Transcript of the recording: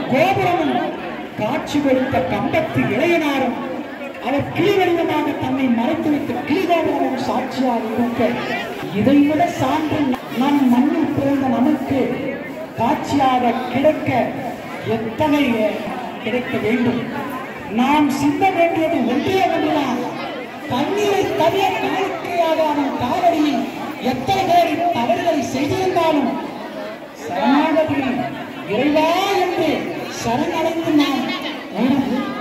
கோபுரமும் காட்சி கொடுத்த கம்பத்து இளையனாரும் அவர் கீழ்வடிவமாக தன்னை மறைத்து வைத்த கீழ்கோபுரமும் சாட்சியாக இருக்க இதைவிட சான்று நம் மண்ணில் பிறந்த நமக்கு காட்சியாக கிடைக்க எத்தகைய கிடைக்க வேண்டும் நாம் சிந்த வேண்டியது ஒன்றே ஒன்றுதான் தண்ணீரை தவிர காணிக்கையாக அவன் காவடியில் எத்தனை பேர் தவறுகளை செய்திருந்தாலும் சரணாகதி இறைவா என்று சரணடைந்து நாம் ஒரு